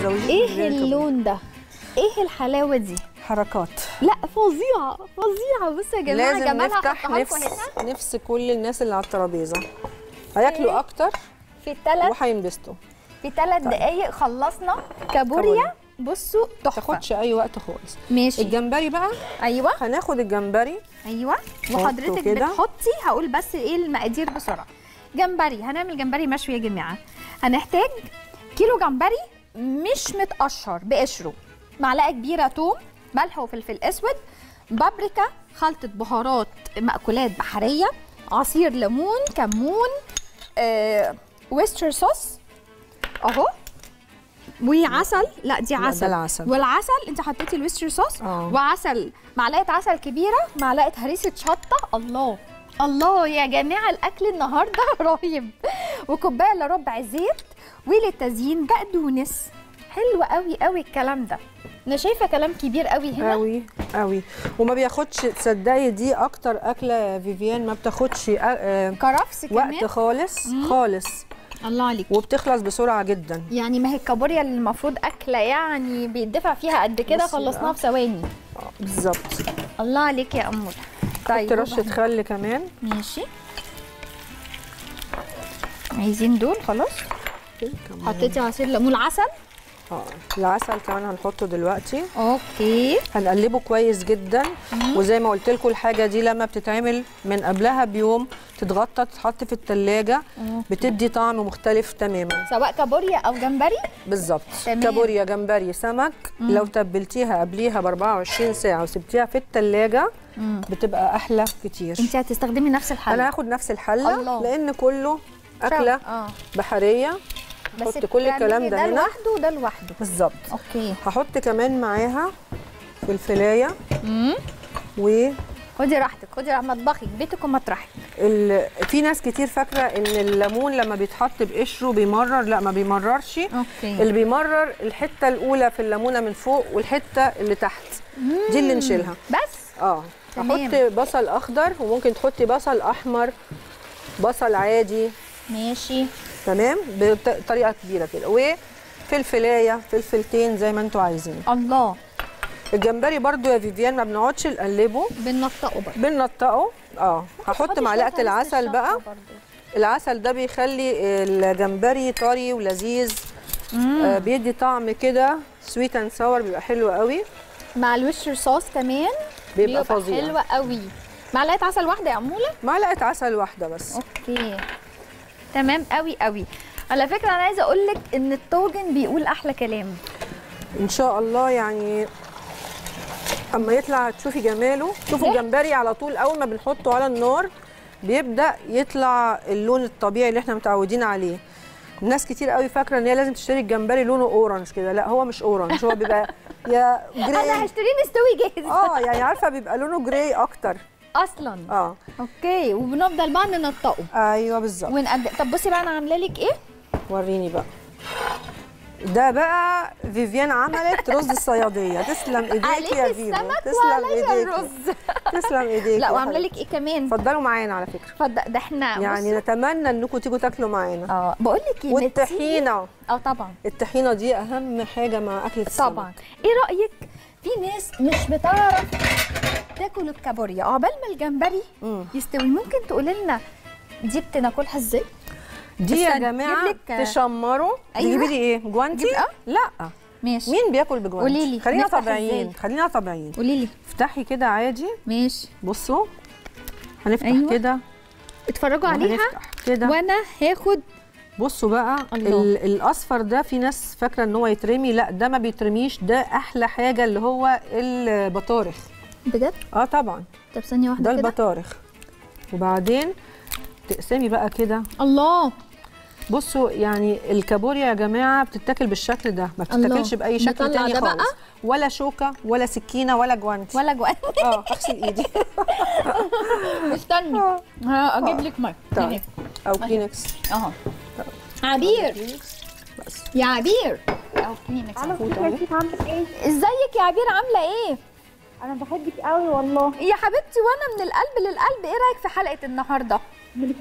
تزوديش ايه بالفيجيان كابوريا. اللون ده ايه الحلاوه دي حركات لا فظيعه فظيعه بصوا يا جماعه لازم جمالها نفتح حطها لكم نفس هنا نفس كل الناس اللي على الترابيزه هياكلوا اكتر في ثلاث وهينبسطوا في ثلاث دقايق خلصنا كابوريا بصوا ما تحفه تاخدش اي وقت خالص ماشي الجمبري بقى ايوه هناخد الجمبري ايوه وحضرتك كده. بتحطي هقول بس ايه المقادير بسرعه جمبري هنعمل جمبري مشوي يا جماعه هنحتاج كيلو جمبري مش متقشر بقشره معلقه كبيره توم ملح وفلفل اسود بابريكا خلطه بهارات مأكولات بحريه عصير ليمون كمون آه، ويستر صوص اهو وعسل لا دي لا، ده عسل العسل. والعسل انت حطيتي الويستر صوص اه. وعسل معلقه عسل كبيره معلقه هريسه شطه الله الله يا جماعه الاكل النهارده رهيب وكوبايه الا ربع زيت وللتزيين بقدونس حلو قوي قوي الكلام ده انا شايفه كلام كبير قوي هنا قوي قوي وما بياخدش تصدقي دي اكتر اكله يا فيفيان ما بتاخدش آه، آه، كرفس كمان وقت خالص خالص الله عليك وبتخلص بسرعه جدا يعني ما هي الكابوريا اللي المفروض اكله يعني بيدفع فيها قد كده بصي خلصناها بقى. في ثواني آه، بالظبط الله عليك يا امور حط رشه خل كمان ماشي عايزين دول خلاص كمان. حطيتي عصير ليمون عسل اه العسل كمان هنحطه دلوقتي اوكي هنقلبه كويس جدا وزي ما قلت لكم الحاجه دي لما بتتعمل من قبلها بيوم تتغطى تتحط في التلاجة بتدي طعم مختلف تماما سواء كابوريا او جمبري بالظبط تمام. كابوريا جمبري سمك لو تبلتيها قبليها ب 24 ساعه وسبتيها في التلاجة بتبقى احلى كتير انت هتستخدمي نفس الحل انا هاخد نفس الحله الله. لان كله اكله اه بحريه بس حط كل الكلام بتعملي ده ده هنا. لوحده وده لوحده بالظبط اوكي هحط كمان معاها فلفلايه امم و خدي راحتك خدي راحتك مطبخك بيتك ومطرحك ال... في ناس كتير فاكره ان الليمون لما بيتحط بقشره بيمرر لا ما بيمررش اوكي اللي بيمرر الحته الاولى في الليمونه من فوق والحته اللي تحت دي اللي نشيلها بس اه تمام. احط بصل اخضر وممكن تحطي بصل احمر بصل عادي ماشي تمام بطريقه كبيره كده وفلفلايه فلفلتين زي ما انتوا عايزين الله الجمبري برضو يا فيفيان ما بنقعدش نقلبه بننطقه بقى بننطقه اه هحط حطي معلقه شوية العسل هريسة بقى شطة برضو. العسل ده بيخلي الجمبري طري ولذيذ آه بيدي طعم كده سويت اند ساور بيبقى حلو قوي مع الويستر صوص كمان بيبقى فظيع. حلوه قوي معلقه عسل واحده يا اموله معلقه عسل واحده بس اوكي تمام قوي قوي على فكره انا عايزه اقول لك ان الطاجن بيقول احلى كلام ان شاء الله يعني اما يطلع تشوفي جماله شوفوا إيه؟ الجمبري على طول اول ما بنحطه على النار بيبدا يطلع اللون الطبيعي اللي احنا متعودين عليه ناس كتير قوي فاكره ان هي لازم تشتري الجمبري لونه اورنج كده لا هو مش اورنج هو بيبقى يا انا جراي هشتريه مستوي جاهز اه يعني عارفه بيبقى لونه جراي اكتر اصلا اه اوكي وبنفضل بقى ننطقه ايوه بالظبط ونقد طب بصي بقى انا عامله لك ايه وريني بقى ده بقى فيفيان عملت رز الصياديه تسلم ايديكي يا عليك فيفو السمك تسلم وعليا ايديكي الرز تسلم ايديكي لا يا وعامله حبيبتي. لك ايه كمان اتفضلوا معانا على فكره فد... ده احنا يعني بصي- نتمنى انكم تيجوا تاكلوا معانا اه بقول لك ايه ما تيجي- والطحينه اه طبعا الطحينه دي اهم حاجه مع اكل السمك طبعا ايه رايك في ناس مش بتعرف تاكل الكابوريا عقبال ما الجمبري مم. يستوي ممكن تقولي لنا دي بناكلها ازاي دي يا استنى، جماعه جيب لك- تشمروا أيوة. تجيبي لي ايه جوانتي جيب- آه. لا ماشي مين بياكل بجوانتي قولي لي، خلينا نفتح طبيعيين إزاي؟ خلينا طبيعيين قولي لي افتحي كده عادي ماشي بصوا هنفتح أيوة. كده اتفرجوا عليها وهنفتح كده وانا هاخد بصوا بقى الله. ال- الاصفر ده في ناس فاكره ان هو يترمي لا ده ما بيترميش ده احلى حاجه اللي هو البطارخ بجد اه طبعا طب ثانيه ده واحده كده البطارخ وبعدين تقسمي بقى كده الله بصوا يعني الكابوريا يا جماعه بتتاكل بالشكل ده ما بتتاكلش باي شكل نطلع تاني ده بقى؟ خالص ولا شوكه ولا سكينه ولا جوانتي ولا جوان اه اغسل ايدي استني آه. ها اجيب لك ميه طيب. أهي. او كلينكس اهو عبير كلينكس بس يا عبير اهو كلينكس أهو. فوت اهي كيف عاملة ايه؟ ازيك يا عبير عامله ايه انا بحبك قوي والله يا حبيبتي وانا من القلب للقلب ايه رايك في حلقه النهارده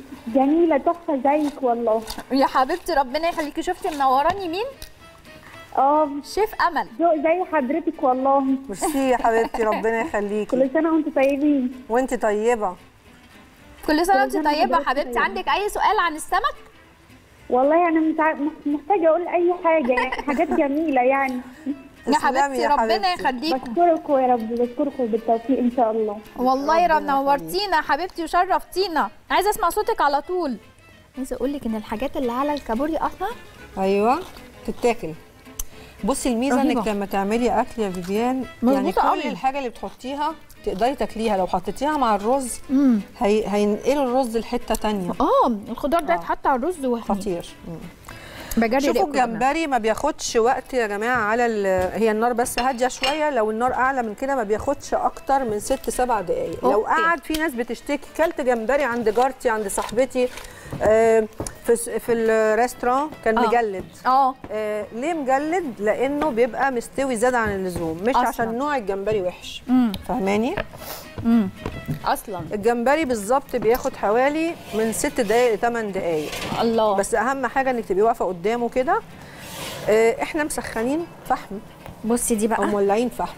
جميلة تحفة زيك والله يا حبيبتي ربنا يخليكي شفتي منوراني مين اه شيف امل ذوق زي حضرتك والله ميرسي يا حبيبتي ربنا يخليكي كل سنه وانتم طيبين وانت طيبه كل سنه وانت كل سنة طيبه وحضرتك حبيبتي طيبة. عندك اي سؤال عن السمك والله انا مش عارف- مش محتاجه اقول اي حاجه يعني حاجات جميله يعني يا تسلمي حبيبتي يا ربنا حبيبتي. يخليكم بشكركم يا رب بشكركم بالتوفيق ان شاء الله والله ربنا رب نورتينا حبيبتي وشرفتينا عايزه اسمع صوتك على طول عايزه اقول لك ان الحاجات اللي على الكابوري اصلا ايوه تتاكل بصي الميزه رهيبة. انك لما تعملي اكل يا فيفيان يعني مظبوطة كل قوي. الحاجه اللي بتحطيها تقدري تاكليها لو حطيتيها مع الرز امم هي... هينقلوا الرز لحته تانية اه الخضار ده آه. يتحط على الرز وهمي خطير مم. بجري شوفوا ريقكم كمان. الجمبري ما بياخدش وقت يا جماعه على ال... هي النار بس هاديه شويه لو النار اعلى من كده ما بياخدش اكتر من ست سبع دقائق لو أوكي. قعد في ناس بتشتكي كلت جمبري عند جارتي عند صاحبتي آه، في س- في الريستوران كان آه. مجلد اه آه، ليه مجلد لانه بيبقى مستوي زياده عن اللزوم مش أصلاً. عشان نوع الجمبري وحش امم فاهماني امم اصلا الجمبري بالظبط بياخد حوالي من ست دقائق لثمان دقائق الله بس اهم حاجه انك تبقي واقفه قدامه كده آه، احنا مسخنين فحم بصي دي او بقى مولعين فحم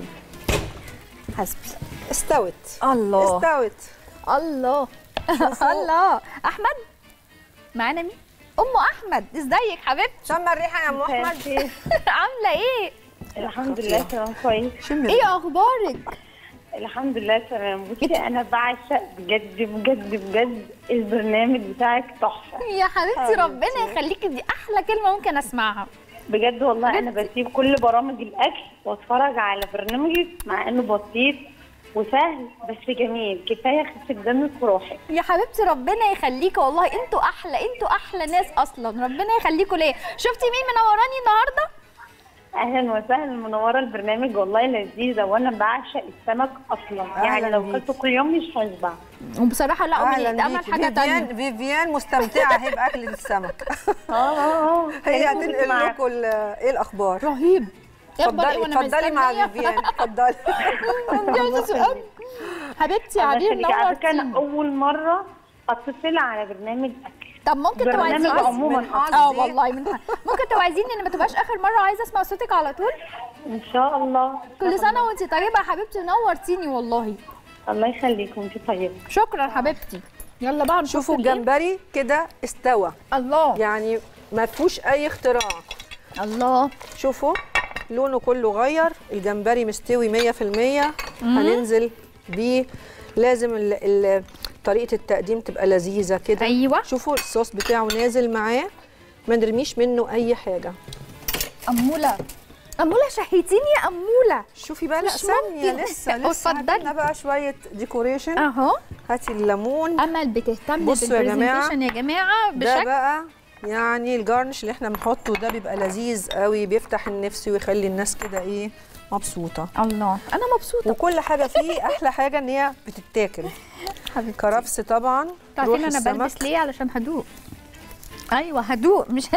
حسب استوت الله استوت الله الله احمد معانا مين ام احمد ازيك حبيبتي شم الريحه يا ام احمد عامله ايه الحمد لله تمام كويس شم ايه اخبارك الحمد لله تمام بصي انا بعشق بجد بجد بجد البرنامج بتاعك تحفه يا حبيبتي حبيبتي. ربنا يخليكي دي احلى كلمه ممكن اسمعها بجد والله انا بسيب كل برامج الاكل واتفرج على برنامجك مع انه بسيط وسهل بس جميل كفايه خفه دمك وروحك يا حبيبتي ربنا يخليكي والله انتوا احلى انتوا احلى ناس اصلا ربنا يخليكوا ليا شفتي مين منوراني النهارده اهلا وسهلا منوره البرنامج والله لذيذه وانا بعشق السمك اصلا يعني لو بيكي. اكلته كل يوم مش هشبع وبصراحه لا اهلا امي امل بيكي حاجه تانية فيفيان فيفيان مستمتعه هي باكله السمك اه اه اه هي كانت هتنقل معاك. لكم ال- ايه الاخبار رهيب إيه أخبار إيه اتفضلي وأنا اتفضلي مع مستنية؟ فيفيان اتفضلي عندي عايزة سؤال. حبيبتي يا الله عبير يخليكي. على فكره انا نورتيني اول مره اتصل على برنامج اكل طب ممكن برنامج توعديني عموما من حظي. اه والله من حق. ممكن توعديني ان ما تبقاش اخر مره عايزه اسمع صوتك على طول ان شاء الله كل سنه وانت طيبه يا حبيبتي نورتيني والله الله يخليكم انت طيبه شكرا حبيبتي يلا بقى نشوف شوفوا الإيه. الجمبري كده استوى الله يعني ما فيهوش اي اختراع الله شوفوا لونه كله غير الجمبري مستوي 100% هننزل بيه لازم ال ال طريقه التقديم تبقى لذيذه كده أيوة. شوفوا الصوص بتاعه نازل معاه ما نرميش منه اي حاجه اموله اموله شهيتيني يا اموله شوفي بقى لا مش ثانيه ممكن. لسه لسه اتفضلي. هاتلنا بقى شويه ديكوريشن اهو هاتي الليمون امل بتهتم بصوا يا جماعة، بالبرزنتيشن يا جماعه ده بشكل بقى يعني الجارنش اللي احنا بنحطه ده بيبقى لذيذ قوي بيفتح النفس ويخلي الناس كده ايه مبسوطه الله انا مبسوطه وكل حاجه فيه احلى حاجه ان هي بتتاكل حبيبتي كرفس طبعا عارفين روح انا السمك بلبس ليه علشان هدوء ايوه هدوء مش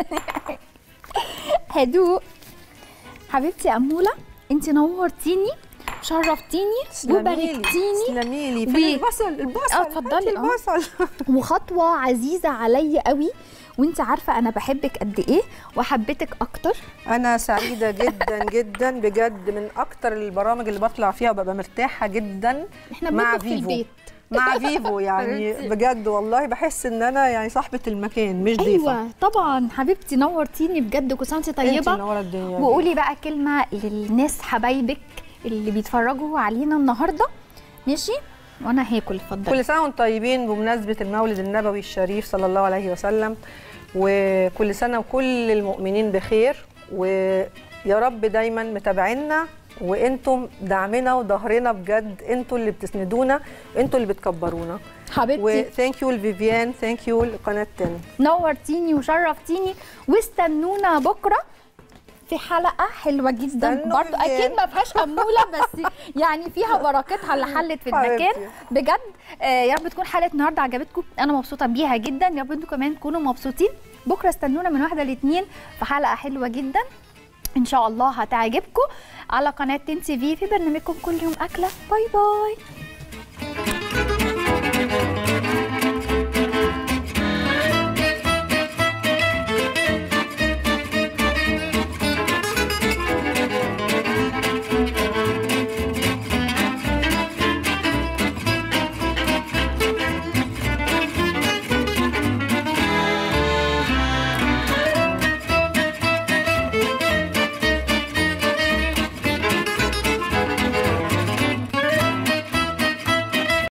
هدوء حبيبتي يا اموله انت نورتيني شرفتيني تسلميلي وباركتيني تسلميلي و- فين البصل البصل اه، اتفضلي، هاتي اه. البصل وخطوه عزيزه عليا قوي وانت عارفه انا بحبك قد ايه وحبيتك اكتر انا سعيده جدا جدا بجد من اكتر البرامج اللي بطلع فيها وببقى مرتاحه جدا احنا مع بنطبخ في فيفو البيت مع فيفو يعني حبيبتي. بجد والله بحس ان انا يعني صاحبه المكان مش ضيفه ايوه طبعا حبيبتي نورتيني بجد كل سنه وانت انت طيبه منوره الدنيا وقولي بقى كلمه للناس حبايبك اللي بيتفرجوا علينا النهارده ماشي وانا هاكل اتفضلي كل سنه وانتم طيبين بمناسبه المولد النبوي الشريف صلى الله عليه وسلم وكل سنه وكل المؤمنين بخير ويا رب دايما متابعينا وانتم دعمنا وظهرنا بجد انتم اللي بتسندونا انتم اللي بتكبرونا حبيبتي وثانك يو لفيفيان ثانك يو لقناه 10 نورتيني وشرفتيني واستنونا بكره في حلقه حلوه جدا استنوا برضو فيفيان. اكيد ما فيهاش اموله بس يعني فيها بركتها اللي حلت في المكان حبيبتي. بجد آه يا رب تكون حلقه النهارده عجبتكم انا مبسوطه بيها جدا يا رب انتوا كمان تكونوا مبسوطين بكره استنونا من واحده لاثنين في حلقه حلوه جدا ان شاء الله هتعجبكم على قناه تن تي في في برنامجكم كل يوم اكله باي باي